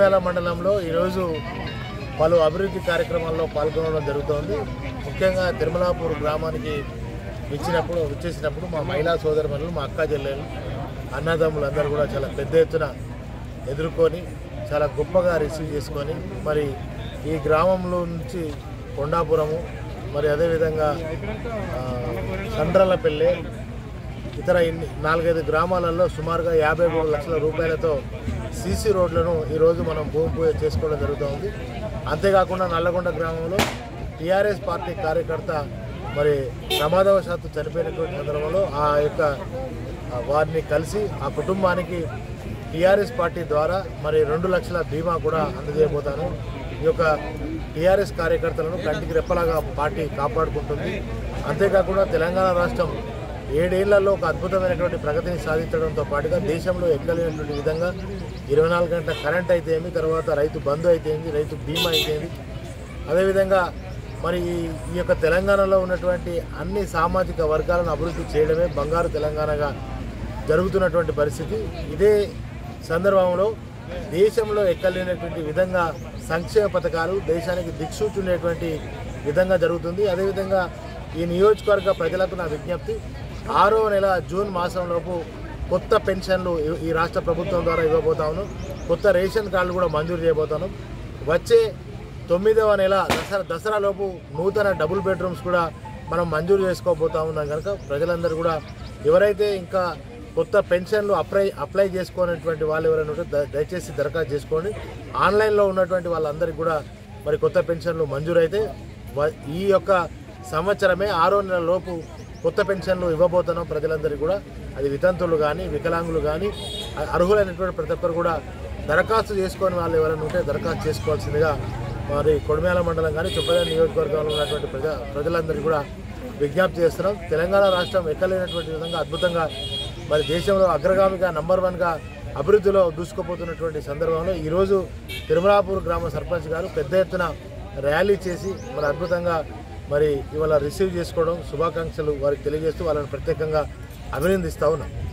కొడిమేల మండలంలో ఈరోజు పలు అభివృద్ధి కార్యక్రమాల్లో పాల్గొనడం జరుగుతోంది ముఖ్యంగా తిరుమలాపూర్ గ్రామానికి విచ్చినప్పుడు విచ్చేసినప్పుడు మా మహిళా సోదరుమణులు మా అక్క చెల్లెలు అన్నదమ్ములు అందరూ కూడా చాలా పెద్ద ఎత్తున ఎదుర్కొని చాలా గొప్పగా రిసీవ్ చేసుకొని మరి ఈ గ్రామంలో నుంచి కొండాపురము మరి అదేవిధంగా ఆ, సండ్రలపల్లె ఇతర ఇన్ని నాలుగైదు గ్రామాలలో సుమారుగా యాభై మూడు లక్షల రూపాయలతో సీసీ రోడ్లను ఈరోజు మనం భూమి పూజ చేసుకోవడం జరుగుతుంది అంతేకాకుండా నల్లగొండ గ్రామంలో టీఆర్ఎస్ పార్టీ కార్యకర్త మరి ప్రమాదవశాత్తు చనిపోయినటువంటి సందర్భంలో ఆ యొక్క ఆ వారిని కలిసి ఆ కుటుంబానికి టీఆర్ఎస్ పార్టీ ద్వారా మరి రెండు లక్షల బీమా కూడా అందజేయబోతాను ఈ యొక్క టీఆర్ఎస్ కార్యకర్తలను కంటికి రెప్పలాగా పార్టీ కాపాడుకుంటుంది అంతేకాకుండా తెలంగాణ రాష్ట్రం ఏడేళ్లలో ఒక అద్భుతమైనటువంటి ప్రగతిని సాధించడంతో పాటుగా దేశంలో ఎక్కలేనటువంటి విధంగా ఇరవై నాలుగు గంటల కరెంట్ అయితే ఏమి తర్వాత రైతు బంధు అయితే ఏంది రైతు బీమా అయితే ఏంది అదేవిధంగా మరి ఈ- ఈ యొక్క తెలంగాణలో ఉన్నటువంటి అన్ని సామాజిక వర్గాలను అభివృద్ధి చేయడమే బంగారు తెలంగాణగా జరుగుతున్నటువంటి పరిస్థితి ఇదే సందర్భంలో దేశంలో ఎక్కలేనటువంటి విధంగా సంక్షేమ పథకాలు దేశానికి దిక్సూచుండేటువంటి విధంగా జరుగుతుంది అదేవిధంగా ఈ నియోజకవర్గ ప్రజలకు నా విజ్ఞప్తి ఆరో నెల జూన్ మాసంలోపు కొత్త పెన్షన్లు ఈ- ఈ రాష్ట్ర ప్రభుత్వం ద్వారా ఇవ్వబోతాను కొత్త రేషన్ కార్డులు కూడా మంజూరు చేయబోతాను వచ్చే తొమ్మిదవ నెల దసరా దసరాలోపు నూతన డబుల్ బెడ్రూమ్స్ కూడా మనం మంజూరు చేసుకోబోతా ఉన్నాం కనుక ప్రజలందరూ కూడా ఎవరైతే ఇంకా కొత్త పెన్షన్లు అప్లై అప్లై చేసుకోనటువంటి వాళ్ళు ఎవరైనా ఉంటే ద- దయచేసి దరఖాస్తు చేసుకోండి ఆన్లైన్లో ఉన్నటువంటి వాళ్ళందరికీ కూడా మరి కొత్త పెన్షన్లు మంజూరైతే వ- ఈ యొక్క సంవత్సరమే ఆరో నెల లోపు కొత్త పెన్షన్లు ఇవ్వబోతున్నాం ప్రజలందరికీ కూడా అది వితంతులు కానీ వికలాంగులు కానీ అ- అర్హులైనటువంటి ప్రతి ఒక్కరు కూడా దరఖాస్తు చేసుకొని వాళ్ళు ఎవరైనా ఉంటే దరఖాస్తు చేసుకోవాల్సిందిగా మరి కొడిమేల మండలం కానీ చొప్పద నియోజకవర్గంలో ఉన్నటువంటి ప్రజా ప్రజలందరికీ కూడా విజ్ఞప్తి చేస్తున్నాం తెలంగాణ రాష్ట్రం ఎక్కలేనటువంటి విధంగా అద్భుతంగా మరి దేశంలో అగ్రగామిగా నంబర్ వన్గా అభివృద్ధిలో దూసుకుపోతున్నటువంటి సందర్భంలో ఈరోజు తిరుమలాపూర్ గ్రామ సర్పంచ్ గారు పెద్ద ఎత్తున ర్యాలీ చేసి మరి అద్భుతంగా మరి ఇవాళ రిసీవ్ చేసుకోవడం శుభాకాంక్షలు వారికి తెలియజేస్తూ వాళ్ళని ప్రత్యేకంగా అభినందిస్తా ఉన్నాం